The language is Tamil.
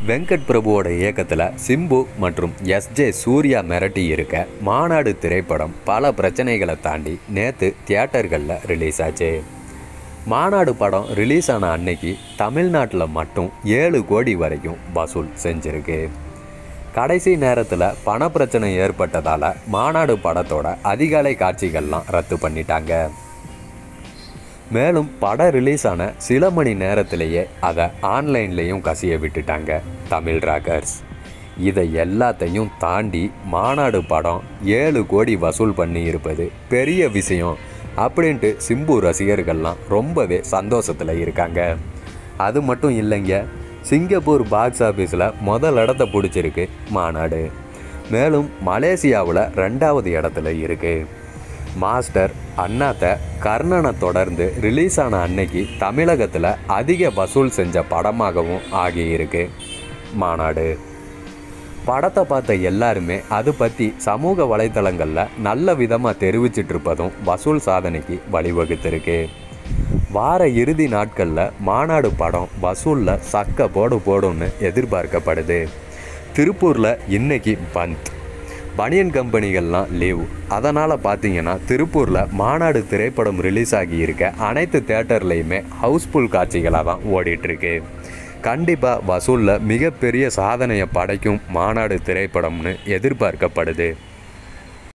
வெங்கட் பிரபுவோட இயக்கத்தில் சிம்பு மற்றும் எஸ்ஜே சூர்யா மிரட்டி இருக்க மாநாடு திரைப்படம் பல பிரச்சனைகளை தாண்டி நேற்று தியேட்டர்களில் ரிலீஸ் ஆச்சு மாநாடு படம் ரிலீஸ் ஆன அன்னைக்கு தமிழ்நாட்டில் மட்டும் ஏழு கோடி வரைக்கும் வசூல் செஞ்சிருக்கு கடைசி நேரத்தில் பணப்பிரச்சனை ஏற்பட்டதால் மாநாடு படத்தோட அதிகாலை காட்சிகள்லாம் ரத்து பண்ணிட்டாங்க மேலும் படம் ரிலீஸ் ஆன சில மணி நேரத்திலேயே அதை ஆன்லைன்லேயும் கசிய விட்டுட்டாங்க தமிழ் ராக்கர்ஸ் இதை எல்லாத்தையும் தாண்டி மாநாடு படம் ஏழு கோடி வசூல் பண்ணி இருப்பது பெரிய விஷயம் அப்படின்ட்டு சிம்பு ரசிகர்கள்லாம் ரொம்பவே சந்தோஷத்தில் இருக்காங்க அது மட்டும் இல்லைங்க சிங்கப்பூர் பாக்ஸ் ஆஃபீஸில் முதல் இடத்த பிடிச்சிருக்கு மாநாடு மேலும் மலேசியாவில் ரெண்டாவது இடத்துல இருக்குது மாஸ்டர் அண்ணாத்த கர்ணனை தொடர்ந்து ரிலீஸ் ஆன அன்னைக்கு தமிழகத்தில் அதிக வசூல் செஞ்ச படமாகவும் ஆகியிருக்கு மாநாடு படத்தை பார்த்த எல்லாருமே அது பற்றி சமூக வலைத்தளங்களில் நல்ல விதமாக தெரிவிச்சிட்டு இருப்பதும் வசூல் சாதனைக்கு வழிவகுத்திருக்கு வார இறுதி நாட்களில் மாநாடு படம் வசூலில் சக்க போடு போடும்னு எதிர்பார்க்கப்படுது திருப்பூரில் இன்னைக்கு பந்த் பனியன் கம்பெனிகள்லாம் லீவ் அதனால் பார்த்தீங்கன்னா திருப்பூரில் மாநாடு திரைப்படம் ரிலீஸ் ஆகி இருக்க அனைத்து தேட்டர்லேயுமே ஹவுஸ்ஃபுல் காட்சிகளாக தான் ஓடிட்டுருக்கு கண்டிப்பாக வசூலில் மிகப்பெரிய சாதனையை படைக்கும் மாநாடு திரைப்படம்னு எதிர்பார்க்கப்படுது